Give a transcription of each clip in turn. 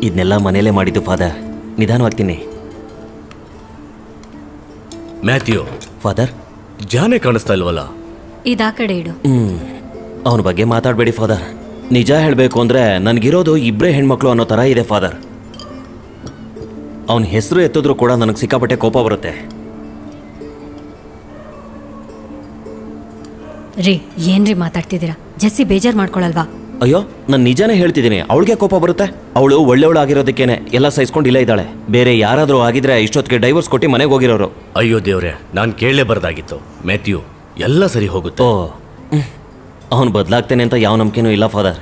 ಇದನ್ನೆಲ್ಲ ಮನೇಲೇ ಮಾಡಿದ್ದು ಫಾದರ್ ನಿಧಾನವಾಗ್ತೀನಿ ಮ್ಯಾಥ್ಯೂ ಫಾದರ್ ಜಾನೆ ಕಾಣಿಸ್ತಾ ಇಲ್ವಲ್ಲ ಇದಾ ಕಡೆ ಇಡು ಹ್ಮ್ ಅವನ ಬಗ್ಗೆ ಮಾತಾಡಬೇಡಿ ಫಾದರ್ ನಿಜ ಹೇಳಬೇಕು ಅಂದ್ರೆ ನನಗಿರೋದು ಇಬ್ಬರೇ ಹೆಣ್ಮಕ್ಳು ಅನ್ನೋ ಥರ ಇದೆ ಫಾದರ್ ಅವನ ಹೆಸರು ಎತ್ತಿದ್ರು ಕೂಡ ನನಗೆ ಸಿಕ್ಕಾಪಟ್ಟೆ ಕೋಪ ಬರುತ್ತೆ ರೀ ಏನ್ರಿ ಮಾತಾಡ್ತಿದ್ದೀರಾ ಜೆಸ್ಸಿ ಬೇಜಾರ್ ಮಾಡ್ಕೊಳಲ್ವಾ ಅಯ್ಯೋ ನಾನು ನಿಜಾನೇ ಹೇಳ್ತಿದ್ದೀನಿ ಅವಳಿಗೆ ಕೋಪ ಬರುತ್ತೆ ಅವಳು ಒಳ್ಳೆವಳು ಆಗಿರೋದಕ್ಕೇನೆ ಎಲ್ಲ ಸಹಿಸ್ಕೊಂಡು ಇಲ್ಲೇ ಇದ್ದಾಳೆ ಬೇರೆ ಯಾರಾದರೂ ಆಗಿದ್ರೆ ಇಷ್ಟೊತ್ತಿಗೆ ಡೈವರ್ಸ್ ಕೊಟ್ಟು ಮನೆಗೆ ಹೋಗಿರೋರು ಅಯ್ಯೋ ದೇವ್ರೆ ನಾನು ಕೇಳಲೇಬಾರ್ದಾಗಿತ್ತು ಮ್ಯಾಥ್ಯೂ ಎಲ್ಲ ಸರಿ ಹೋಗುತ್ತೆ ಓ ಅವನು ಬದಲಾಗ್ತೇನೆ ಅಂತ ಯಾವ ನಂಬಿಕೆನೂ ಇಲ್ಲ ಫಾದರ್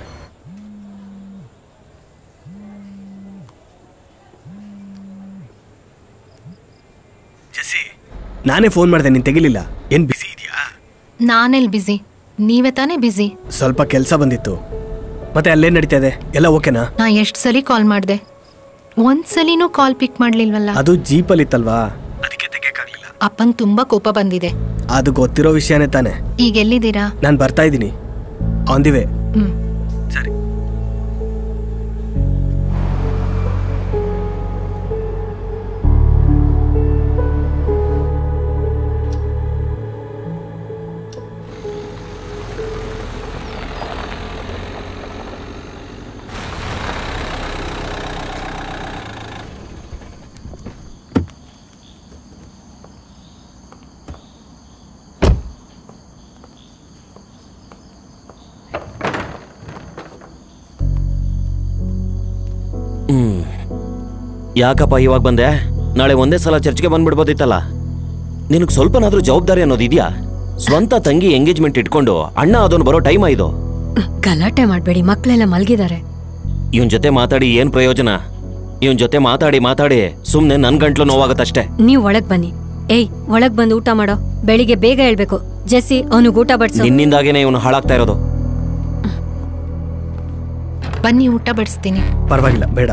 ನಾನೇ ಫೋನ್ ಮಾಡಿದೆ ನೀನು ತೆಗಿಲಿಲ್ಲ ಏನು ಬಿಸಿ ಇದೆಯಾ ನಾನೆಲ್ಲಿ ಬ್ಯುಸಿ ನೀವೇ ತಾನೇ ಬ್ಯುಸಿ ಸ್ವಲ್ಪ ಕೆಲಸ ಬಂದಿತ್ತು ಮತ್ತೆ ಅಲ್ಲೇನು ನಡೀತಾ ಇದೆ ಎಲ್ಲ ಓಕೆನಾ ನಾ ಎಷ್ಟು ಸಲ ಕಾಲ್ ಮಾಡಿದೆ ಒಂದ್ಸಲಿನೂ ಕಾಲ್ ಪಿಕ್ ಮಾಡ್ಲಿಲ್ವಲ್ಲ ಅದು ಜೀಪಲ್ಲಿ ಇತ್ತಲ್ವಾ ಅಪ್ಪಂಗ್ ತುಂಬಾ ಕೋಪ ಬಂದಿದೆ ಅದು ಗೊತ್ತಿರೋ ವಿಷಯನೇ ತಾನೆ ಈಗ ಎಲ್ಲಿದ್ದೀರಾ ನಾನು ಬರ್ತಾ ಇದ್ದೀನಿ ಆನ್ ದಿ ವೇ ಹ್ಮ್ ಸರಿ ಹ್ಮ್ ಯಾಕಪ್ಪ ಇವಾಗ ಬಂದೆ ನಾಳೆ ಒಂದೇ ಸಲ ಚರ್ಚ್ಗೆ ಬಂದ್ಬಿಡ್ಬೋದಿತ್ತಲ್ಲ ನಿನಗೆ ಸ್ವಲ್ಪನಾದ್ರೂ ಜವಾಬ್ದಾರಿ ಅನ್ನೋದು ಇದೆಯಾ ಸ್ವಂತ ತಂಗಿ ಎಂಗೇಜ್ಮೆಂಟ್ ಇಟ್ಕೊಂಡು ಅಣ್ಣ ಅದನ್ನು ಬರೋ ಟೈಮ್ ಇದು ಗಲಾಟೆ ಮಾಡಬೇಡಿ ಮಕ್ಕಳೆಲ್ಲ ಮಲಗಿದ್ದಾರೆ ಇವನ್ ಜೊತೆ ಮಾತಾಡಿ ಏನ್ ಪ್ರಯೋಜನ ಇವನ್ ಜೊತೆ ಮಾತಾಡಿ ಮಾತಾಡಿ ಸುಮ್ನೆ ನನ್ ಗಂಟ್ಲು ನೋವಾಗತ್ತಷ್ಟೇ ನೀವ್ ಒಳಗ್ ಬನ್ನಿ ಏಯ್ ಒಳಗ್ ಬಂದು ಊಟ ಮಾಡೋ ಬೆಳಿಗ್ಗೆ ಬೇಗ ಹೇಳ್ಬೇಕು ಜೆಸ್ಸಿ ಅವನಿಗೆ ಊಟ ಬಡ್ಸು ನಿನ್ನಿಂದಾಗೇನೆ ಇವನು ಹಾಳಾಗ್ತಾ ಇರೋದು ಬನ್ನಿ ಊಟ ಬಡಿಸ್ತೀನಿ ಪರವಾಗಿಲ್ಲ ಬೇಡ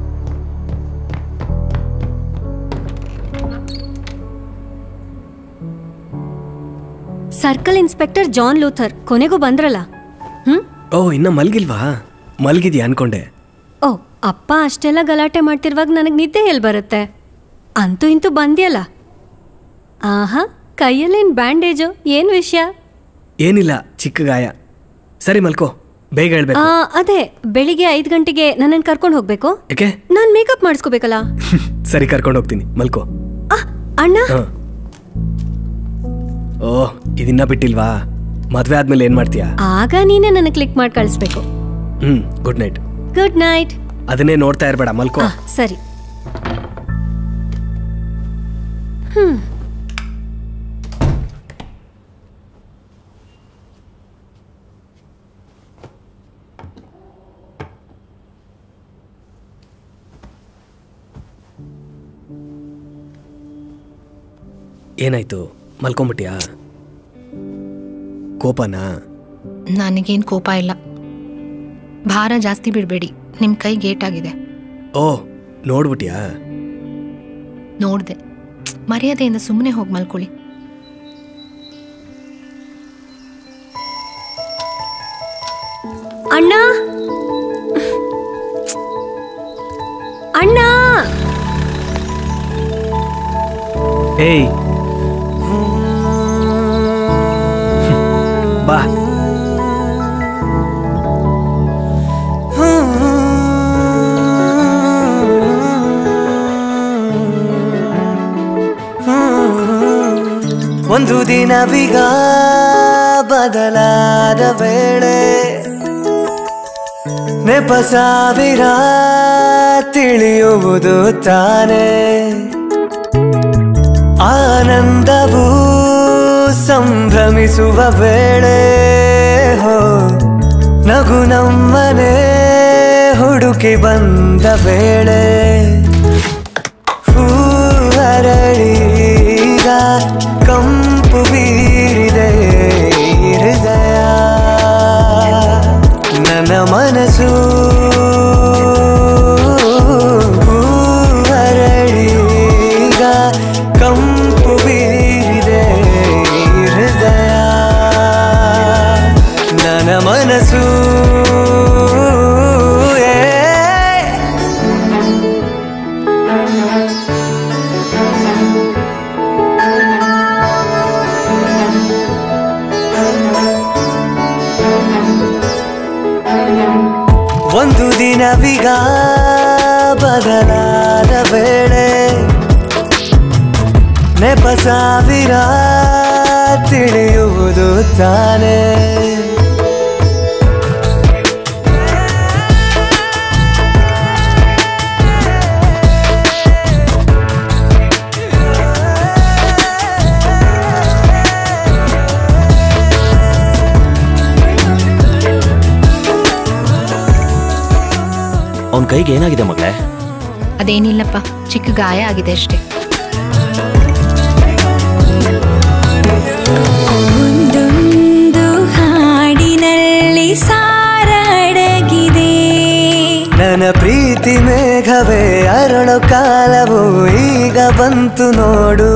ಸರ್ಕಲ್ ಇನ್ಸ್ಪೆಕ್ಟರ್ ಜಾನ್ ಲೂಥರ್ ಕೊನೆಗೂ ಬಂದ್ರಲ್ಲ ಹ್ಮ್ ಓ ಇನ್ನ ಮಲ್ಗಿಲ್ವಾ ಮಲ್ಗಿದ್ಯಾ ಅನ್ಕೊಂಡೆ ಓ ಅಪ್ಪ ಅಷ್ಟೆಲ್ಲ ಗಲಾಟೆ ಮಾಡ್ತಿರುವಾಗ ನನಗೆ ನಿದ್ದೆ ಎಲ್ಲಿ ಬರುತ್ತೆ ಅಂತೂ ಇಂತೂ ಬಂದ್ಯಲ್ಲ ಆಹಾ ಕೈಯಲ್ಲೇನ್ ಬ್ಯಾಂಡೇಜು ಏನ್ ವಿಷಯ ಏನಿಲ್ಲ ಚಿಕ್ಕ ಗಾಯ ಸರಿ ಮಲ್ಕೋ ಬೇಗ ಹೇಳ್ಬೇಕು ಆ, ಅದೇ ಬೆಳಿಗ್ಗೆ ಐದು ಗಂಟೆಗೆ ನನ್ನನ್ನು ಕರ್ಕೊಂಡು ಹೋಗ್ಬೇಕು ಯಾಕೆ ನಾನ್ ಮೇಕಪ್ ಮಾಡಿಸ್ಕೋಬೇಕಲ್ಲ ಸರಿ ಕರ್ಕೊಂಡು ಹೋಗ್ತೀನಿ ಮಲ್ಕೋ ಆ, ಅಣ್ಣ ಹ. ಓ ಇದಿನ್ನ ಬಿಟ್ಟಿಲ್ವಾ ಮದ್ವೆ ಆದ್ಮೇಲೆ ಏನ್ ಮಾಡ್ತೀಯಾ ಆಗ ನೀನೇ ನನಗೆ ಕ್ಲಿಕ್ ಮಾಡಿ ಕಳಿಸ್ಬೇಕು hmm good night good night ಅದನ್ನೇ ನೋಡ್ತಾ ಇರ್ಬೇಡ ಮಲ್ಕೋ ಆ, ಸರಿ ಹ್ಮ್ ಏನಾಯ್ತು ಮಲ್ಕೊಂಬಿಟ್ಯಾ ಕೋಪನಾ ನನಗೇನ್ ಕೋಪ ಇಲ್ಲ ಭಾರ ಜಾಸ್ತಿ ಬಿಡಬೇಡಿ ನಿಮ್ಮ ಕೈ ಗೇಟ್ ಆಗಿದೆ ಓ ನೋಡ್ಬಿಟ್ಯಾ ನೋಡ್ದೆ ಮರ್ಯಾದೆಯಿಂದ ಸುಮ್ಮನೆ ಹೋಗಿ ಮಲ್ಕೊಳ್ಳಿ ಅಣ್ಣ ಅಣ್ಣ ಏಯ್ ಬಾ ಒಂದು ದಿನವಿಗ ಬದಲಾದ ವೇಳೆ ನೆಪ ಸಾವಿರ ತಿಳಿಯುವುದು ತಾನೇ ಆನಂದವು ಸಂಭ್ರಮಿಸುವ ವೇಳೆ ಹೋ ನಗು ನಮ್ಮನೆ ಹುಡುಕಿ ಬಂದ ವೇಳೆ ಹೂ ಅರಳೀಗ ಕಂಪು ಬೀರಿದೆ ಹೃದಯ ನನ್ನ ಮನಸ್ಸು ಹೂ ಅರಳೀಗ ಕಂಪು ಬೀರಿದೆ ಹೃದಯ ನನ್ನ ಮನಸ್ಸು ಏ ಒಂದು ದಿನವಿಗ ಬದಲಾದ ವೇಳೆ ನೆಪ ಸಾವಿರ ತಿಳಿಯುವುದು ತಾನೇ ಅವನ ಕೈಗೆ ಏನಾಗಿದೆ ಮಗಳೇ ಅದೇನಿಲ್ಲಪ್ಪ ಚಿಕ್ಕ ಗಾಯ ಆಗಿದೆ ಅಷ್ಟೇ ಒಂದೊಂದು ಹಾಡಿನಲ್ಲಿ ಸಾರ ಅಡಗಿದೆ ನನ್ನ ಪ್ರೀತಿ ಮೇಘವೇ ಅರಳು ಕಾಲವು ಈಗ ಬಂತು ನೋಡು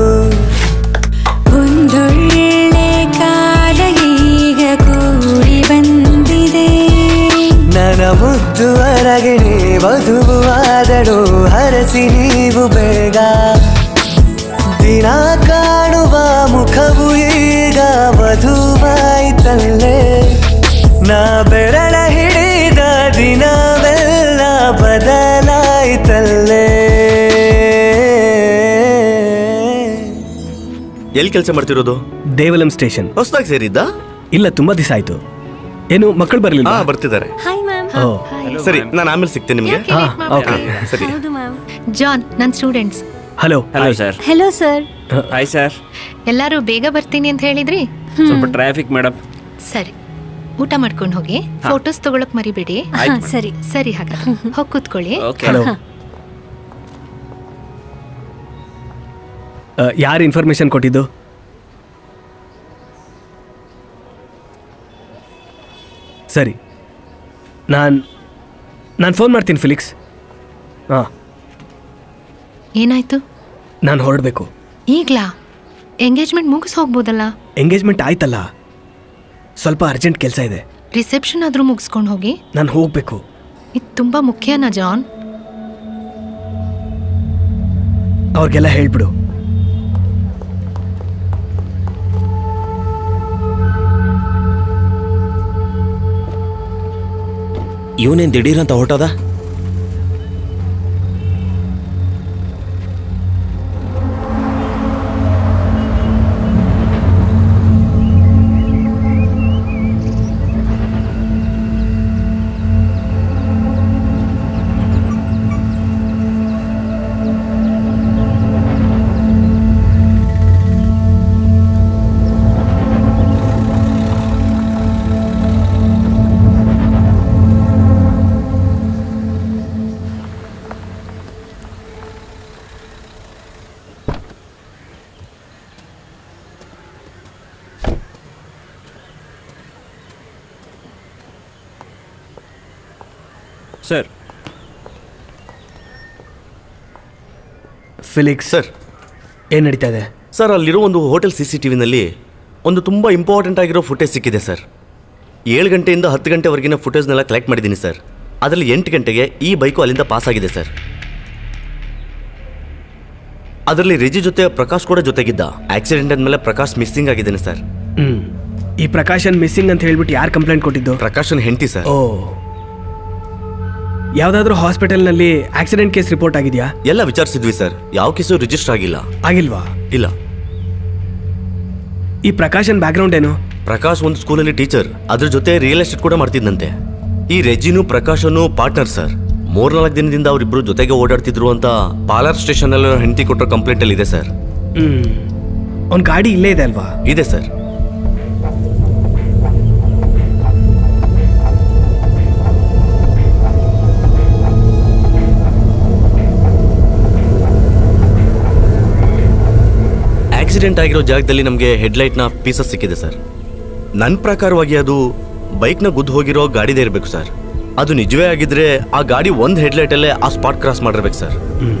ಒಂದೊಳ್ಳೆ ಕಾಲ ಈಗ ಕೂಡಿ ಬಂದಿದೆ ನನ್ನ ಮುದ್ದು ಅರಗಿಣಿ ವಧುವಾದಳು ಹರಸಿ ನೀವು ಬೇಗ ದಿನ ಕಾಣುವ ಮುಖವು ಈಗ ವಧುವಾಯ್ತಲ್ಲೇ ನಾ ಬೆರಳ ಹಿಡಿದ ದಿನವೆಲ್ಲ ಬದಲಾಯ್ತಲ್ಲೇ ಎಲ್ಲಿ ಕೆಲಸ ಮಾಡ್ತಿರೋದು ದೇವಲಂ ಸ್ಟೇಷನ್ ಹೊಸದಾಗಿ ಸೇರಿದ್ದ ಇಲ್ಲ ತುಂಬಾ ದಿವಸ ಆಯ್ತು ಏನು ಮಕ್ಕಳು ಬರಲಿಲ್ಲ ಹಾ ಬರ್ತಿದ್ದಾರೆ ಹಾಯ್ ಮ್ಯಾಮ್ ಓ ಸರಿ ನಾನು ಆಮೇಲೆ ಸಿಗ್ತೇನೆ ನಿಮಗೆ ಹಾ ಓಕೆ ಸರಿ ಹೌದು ಮ್ಯಾಮ್ ಜಾನ್ ನನ್ನ students hello hello sir hello sir hi sir ಎಲ್ಲರೂ ಬೇಗ ಬರ್ತೀನಿ ಅಂತ ಹೇಳಿದ್ರಿ ಸ್ವಲ್ಪ ಟ್ರಾಫಿಕ್ ಮೇಡಮ್ ಸರಿ ಊಟ ಮಾಡ್ಕೊಂಡು ಹೋಗಿ ಫೋಟೋಸ್ ತಗೊಳಕ್ ಮರಿಬೇಡಿ ಹಾ ಸರಿ ಸರಿ ಹಾಗಾದ್ರೆ ಹೋಗಿ ಕೂತ್ಕೊಳ್ಳಿ ಓಕೆ ಹಲೋ ಯಾರು ಇನ್ಫಾರ್ಮೇಶನ್ ಕೊಟ್ಟಿದ್ದು ಸರಿ ನಾನು ನಾನು ಫೋನ್ ಮಾಡ್ತೀನಿ ಫಿಲಿಕ್ಸ್ ಹಾಂ ಏನಾಯ್ತು ನಾನು ಹೊರಡಬೇಕು ಈಗ್ಲಾ ಎಂಗೇಜ್ಮೆಂಟ್ ಮುಗಿಸ್ ಹೋಗ್ಬೋದಲ್ಲ ಎಂಗೇಜ್ಮೆಂಟ್ ಆಯ್ತಲ್ಲ ಸ್ವಲ್ಪ ಅರ್ಜೆಂಟ್ ಕೆಲಸ ಇದೆ ರಿಸೆಪ್ಷನ್ ಆದ್ರೂ ಮುಗಿಸ್ಕೊಂಡು ಹೋಗಿ ನಾನು ಹೋಗಬೇಕು ಇದು ತುಂಬಾ ಮುಖ್ಯನಾ ಜಾನ್ ಅವ್ರಿಗೆಲ್ಲ ಹೇಳ್ಬಿಡು ಇವನೇನ್ ದಿಢೀರಂತ ಹೊರಟೋದ ಸರ್ ಫಿಲಿಕ್ಸ್ ಸರ್ ಏನು ನಡೀತಾ ಇದೆ ಸರ್ ಅಲ್ಲಿರೋ ಒಂದು ಹೋಟೆಲ್ ಸಿ ಸಿ ಟಿ ವಿನಲ್ಲಿ ಒಂದು ತುಂಬ ಇಂಪಾರ್ಟೆಂಟ್ ಆಗಿರೋ ಫುಟೇಜ್ ಸಿಕ್ಕಿದೆ ಸರ್ ಏಳು ಗಂಟೆಯಿಂದ ಹತ್ತು ಗಂಟೆವರೆಗಿನ ಫುಟೇಜ್ನೆಲ್ಲ ಕಲೆಕ್ಟ್ ಮಾಡಿದ್ದೀನಿ ಸರ್ ಅದರಲ್ಲಿ ಎಂಟು ಗಂಟೆಗೆ ಈ ಬೈಕು ಅಲ್ಲಿಂದ ಪಾಸ್ ಆಗಿದೆ ಸರ್ ಅದರಲ್ಲಿ ರಿಜಿ ಜೊತೆ ಪ್ರಕಾಶ್ ಕೂಡ ಜೊತೆಗಿದ್ದ ಆಕ್ಸಿಡೆಂಟ್ ಆದ್ಮೇಲೆ ಪ್ರಕಾಶ್ ಮಿಸ್ಸಿಂಗ್ ಆಗಿದ್ದಾನೆ ಸರ್ ಹ್ಞೂ ಈ ಪ್ರಕಾಶನ್ ಮಿಸ್ಸಿಂಗ್ ಅಂತ ಹೇಳ್ಬಿಟ್ಟು ಯಾರು ಕಂಪ್ಲೇಂಟ್ ಕೊಟ್ಟಿದ್ದು ಪ್ರಕಾಶನ್ ಹೆಂಡತಿ ಸರ್ ಓ ಯಾವುದಾದ್ರೂ ಹಾಸ್ಪಿಟಲ್ನಲ್ಲಿ ಆಕ್ಸಿಡೆಂಟ್ ಕೇಸ್ ರಿಪೋರ್ಟ್ ಆಗಿದೆಯಾ ಎಲ್ಲ ವಿಚಾರಿಸಿದ್ವಿ ಸರ್ ಯಾವ ಕೇಸು ರಿಜಿಸ್ಟರ್ ಆಗಿಲ್ಲ ಆಗಿಲ್ವಾ ಇಲ್ಲ ಈ ಪ್ರಕಾಶನ್ ಬ್ಯಾಕ್ಗ್ರೌಂಡ್ ಏನು ಪ್ರಕಾಶ್ ಒಂದು ಸ್ಕೂಲಲ್ಲಿ ಟೀಚರ್ ಅದ್ರ ಜೊತೆ ರಿಯಲ್ ಎಸ್ಟೇಟ್ ಕೂಡ ಮಾಡ್ತಿದ್ದಂತೆ ಈ ರೆಜಿನು ಪ್ರಕಾಶನು ಪಾರ್ಟ್ನರ್ ಸರ್ ಮೂರ್ನಾಲ್ಕು ದಿನದಿಂದ ಅವರಿಬ್ರು ಜೊತೆಗೆ ಓಡಾಡ್ತಿದ್ರು ಅಂತ ಪಾಲಾರ್ ಸ್ಟೇಷನ್ ಅಲ್ಲಿ ಹೆಂಡತಿ ಕೊಟ್ಟರೋ ಕಂಪ್ಲೇಂಟ್ ಅಲ್ಲಿ ಇದೆ ಸರ್ ಹ್ಮ್ ಅವ್ನ ಗಾಡಿ ಇಲ್ಲೇ ಇದೆ ಅಲ್ವಾ ಇದೆ ಸರ್ ಆಕ್ಸಿಡೆಂಟ್ ಆಗಿರೋ ಜಾಗದಲ್ಲಿ ನಮಗೆ ಹೆಡ್ಲೈಟ್ನ ಪೀಸಸ್ ಸಿಕ್ಕಿದೆ ಸರ್ ನನ್ನ ಪ್ರಕಾರವಾಗಿ ಅದು ಬೈಕ್ನ ಗುದ್ದು ಹೋಗಿರೋ ಗಾಡಿದೇ ಇರಬೇಕು ಸರ್ ಅದು ನಿಜವೇ ಆಗಿದ್ರೆ ಆ ಗಾಡಿ ಒಂದು ಹೆಡ್ಲೈಟಲ್ಲೇ ಆ ಸ್ಪಾಟ್ ಕ್ರಾಸ್ ಮಾಡಿರ್ಬೇಕು ಸರ್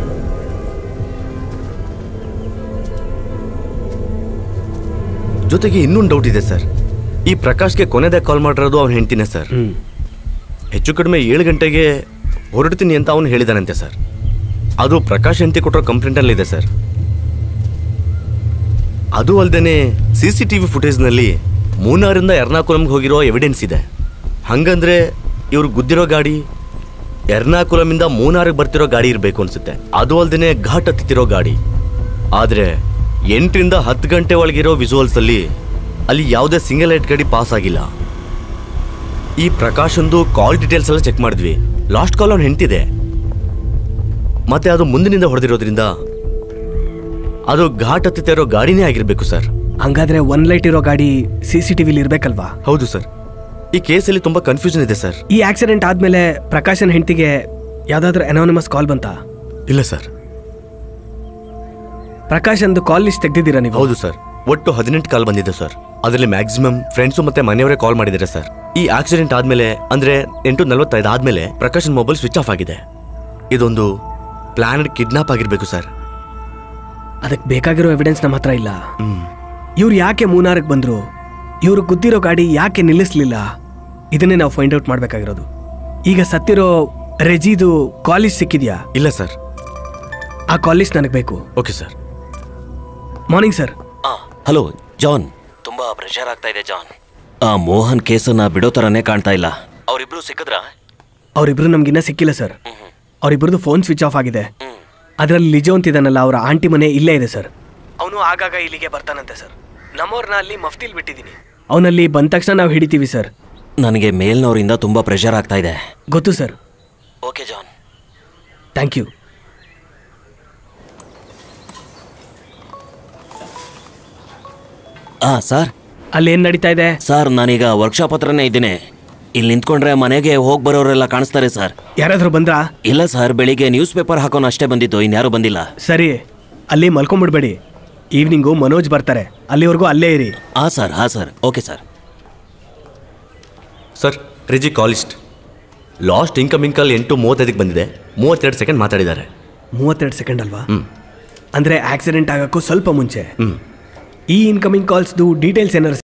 ಜೊತೆಗೆ ಇನ್ನೊಂದು ಡೌಟ್ ಇದೆ ಸರ್ ಈ ಪ್ರಕಾಶ್ಗೆ ಕೊನೆದಾಗ ಕಾಲ್ ಮಾಡಿರೋದು ಅವ್ನ ಹೆಂಡ್ತಿನೇ ಸರ್ ಹ್ಮ್ ಹೆಚ್ಚು ಕಡಿಮೆ ಏಳು ಗಂಟೆಗೆ ಹೊರಡ್ತೀನಿ ಅಂತ ಅವನು ಹೇಳಿದಾನಂತೆ ಸರ್ ಅದು ಪ್ರಕಾಶ್ ಹೆಂಡತಿ ಕೊಟ್ಟಿರೋ ಕಂಪ್ಲೇಂಟಲ್ಲಿದೆ ಸರ್ ಅದು ಅಲ್ಲದೆ ಸಿ ಸಿ ಟಿ ವಿ ಫುಟೇಜ್ನಲ್ಲಿ ಮೂನಾರಿಂದ ಎರ್ನಾಕುಲಂಗೆ ಹೋಗಿರೋ ಎವಿಡೆನ್ಸ್ ಇದೆ ಹಂಗಂದ್ರೆ ಇವ್ರು ಗುದ್ದಿರೋ ಗಾಡಿ ಎರ್ನಾಕುಲಮಿಂದ ಮೂನಾರಿಗೆ ಬರ್ತಿರೋ ಗಾಡಿ ಇರಬೇಕು ಅನ್ಸುತ್ತೆ ಅದು ಅಲ್ದೇನೆ ಘಾಟ್ ಹತ್ತಿರೋ ಗಾಡಿ ಆದರೆ ಎಂಟರಿಂದ ಹತ್ತು ಗಂಟೆ ಒಳಗಿರೋ ವಿಜುವಲ್ಸ್ ಅಲ್ಲಿ ಅಲ್ಲಿ ಯಾವುದೇ ಸಿಂಗಲ್ ಲೈಟ್ ಗಾಡಿ ಪಾಸ್ ಆಗಿಲ್ಲ ಈ ಪ್ರಕಾಶಂದು ಕಾಲ್ ಡೀಟೇಲ್ಸ್ ಎಲ್ಲ ಚೆಕ್ ಮಾಡಿದ್ವಿ ಲಾಸ್ಟ್ ಕಾಲ್ ಅವ್ನು ಹೆಂಡ್ತಿದೆ ಮತ್ತೆ ಅದು ಮುಂದಿನಿಂದ ಹೊಡೆದಿರೋದ್ರಿಂದ ಅದು ಘಾಟ್ ಹತ್ತಿತಾ ಇರೋ ಗಾಡಿನೇ ಆಗಿರ್ಬೇಕು ಸರ್ ಹಂಗಾದ್ರೆ ಒನ್ ಲೈಟ್ ಇರೋ ಗಾಡಿ ಸಿ ಸಿ ಟಿ ವಿಲಿ ಇರ್ಬೇಕಲ್ವಾ ಹೌದು ಸರ್ ಈ ಕೇಸಲ್ಲಿ ತುಂಬಾ ಕನ್ಫ್ಯೂಷನ್ ಇದೆ ಸರ್ ಈ ಆಕ್ಸಿಡೆಂಟ್ ಆದ್ಮೇಲೆ ಪ್ರಕಾಶನ್ ಹೆಂಡತಿಗೆ ಯಾವ್ದಾದ್ರು ಅನಾನಿಮಸ್ ಕಾಲ್ ಬಂತಾ ಇಲ್ಲ ಸರ್ ಪ್ರಕಾಶ್ ಅಂದು ಕಾಲ್ ಲಿಸ್ಟ್ ತೆಗ್ದಿದ್ದೀರಾ ನೀವು ಹೌದು ಸರ್ ಒಟ್ಟು ಹದಿನೆಂಟು ಕಾಲ್ ಬಂದಿದೆ ಸರ್ ಅದರಲ್ಲಿ ಮ್ಯಾಕ್ಸಿಮಮ್ ಫ್ರೆಂಡ್ಸು ಮತ್ತೆ ಮನೆಯವರೇ ಕಾಲ್ ಮಾಡಿದ್ದಾರೆ ಸರ್ ಈ ಆಕ್ಸಿಡೆಂಟ್ ಆದ್ಮೇಲೆ ಅಂದ್ರೆ ಎಂಟು ನಲವತ್ತೈದು ಆದ್ಮೇಲೆ ಪ್ರಕಾಶನ್ ಮೊಬೈಲ್ ಸ್ವಿಚ್ ಆಫ್ ಆಗಿದೆ ಇದೊಂದು ಪ್ಲಾನೆಡ್ ಕಿಡ್ನಾಪ್ ಆಗಿರ್ಬೇಕು ಸರ್ ಅದಕ್ಕೆ ಬೇಕಾಗಿರೋ ಎವಿಡೆನ್ಸ್ ನಮ್ಮ ಹತ್ರ ಇಲ್ಲ ಹ್ಮ್ ಇವ್ರು ಯಾಕೆ ಮೂನಾರ್ಗೆ ಬಂದ್ರು ಇವ್ರು ಗುದ್ದಿರೋ ಗಾಡಿ ಯಾಕೆ ನಿಲ್ಲಿಸ್ಲಿಲ್ಲ ಇದನ್ನೇ ನಾವು ಫೈಂಡ್ ಔಟ್ ಮಾಡ್ಬೇಕಾಗಿರೋದು ಈಗ ಸತ್ತಿರೋ ರೆಜಿದು ಕಾಲೇಜ್ ಸಿಕ್ಕಿದ್ಯಾ ಇಲ್ಲ ಸರ್ ಆ ಕಾಲೇಜ್ ನನಗೆ ಬೇಕು okay sir morning sir hello John ತುಂಬಾ ಪ್ರೆಷರ್ ಆಗ್ತಾ ಇದೆ ಜಾನ್ ಆ ಮೋಹನ್ ಕೇಸನ್ನ ಬಿಡೋ ತರನೇ ಕಾಣ್ತಾ ಇಲ್ಲ ಅವರಿಬ್ರು ಸಿಕ್ಕಿದ್ರಾ ಅವರಿಬ್ರು ನಮ್ಗಿನ್ನ ಸಿಕ್ಕಿಲ್ಲ ಸರ್ ಅವರಿಬ್ರದ್ದು ಫೋನ್ ಸ್ವಿಚ್ ಆಫ್ ಆಗಿದೆ ಅದರಲ್ಲಿ ಲಿಜೋ ಅಂತಿದ್ದಾನಲ್ಲ ಅವರ ಆಂಟಿ ಮನೆ ಇಲ್ಲೇ ಇದೆ ಸರ್ ಅವನು ಆಗಾಗ ಇಲ್ಲಿಗೆ ಬರ್ತಾನಂತೆ ಸರ್ ನಮ್ಮವ್ರನ್ನ ಅಲ್ಲಿ ಮಫ್ತಿಲ್ ಬಿಟ್ಟಿದ್ದೀನಿ ಅವನಲ್ಲಿ ಬಂದ ತಕ್ಷಣ ನಾವು ಹಿಡಿತೀವಿ ಸರ್ ನನಗೆ ಮೇಲ್ನವರಿಂದ ತುಂಬಾ ಪ್ರೆಷರ್ ಆಗ್ತಾ ಇದೆ ಗೊತ್ತು sir okay John thank you ಆ ಸರ್ ಅಲ್ಲಿ ಏನು ನಡೀತಾ ಇದೆ ಸರ್ ನಾನೀಗ ವರ್ಕ್ಶಾಪ್ ಹತ್ರನೇ ಇದ್ದೀನಿ ಇಲ್ಲಿ ನಿಂತ್ಕೊಂಡ್ರೆ ಮನೆಗೆ ಹೋಗಿ ಬರೋರೆಲ್ಲ ಕಾಣಿಸ್ತಾರೆ ಸರ್ ಯಾರಾದರೂ ಬಂದ್ರಾ ಇಲ್ಲ ಸರ್ ಬೆಳಿಗ್ಗೆ ನ್ಯೂಸ್ ಪೇಪರ್ ಹಾಕೋನು ಅಷ್ಟೇ ಬಂದಿತ್ತು ಇನ್ಯಾರು ಬಂದಿಲ್ಲ ಸರಿ ಅಲ್ಲಿ ಮಲ್ಕೊಂಡ್ಬಿಡ್ಬೇಡಿ ಈವ್ನಿಂಗು ಮನೋಜ್ ಬರ್ತಾರೆ ಅಲ್ಲಿವರೆಗೂ ಅಲ್ಲೇ ಇರಿ ಹಾ ಸರ್ ಹಾ ಸರ್ ಓಕೆ ಸರ್ ಸರ್ ರಿಜಿ ಕಾಲಿಸ್ಟ್ ಲಾಸ್ಟ್ ಇನ್ಕಮಿಂಗ್ ಕಾಲ್ ಎಂಟು ಮೂವತ್ತೈದಕ್ಕೆ ಬಂದಿದೆ ಮೂವತ್ತೆರಡು ಸೆಕೆಂಡ್ ಮಾತಾಡಿದ್ದಾರೆ ಮೂವತ್ತೆರಡು ಸೆಕೆಂಡ್ ಅಲ್ವಾ ಹ್ಮ್. ಅಂದರೆ ಆಕ್ಸಿಡೆಂಟ್ ಆಗೋಕ್ಕೂ ಸ್ವಲ್ಪ ಮುಂಚೆ ಹ್ಮ್ ಈ ಇನ್ಕಮಿಂಗ್ ಕಾಲ್ಸ್ದು ಡೀಟೇಲ್ಸ್ ಏನಾರು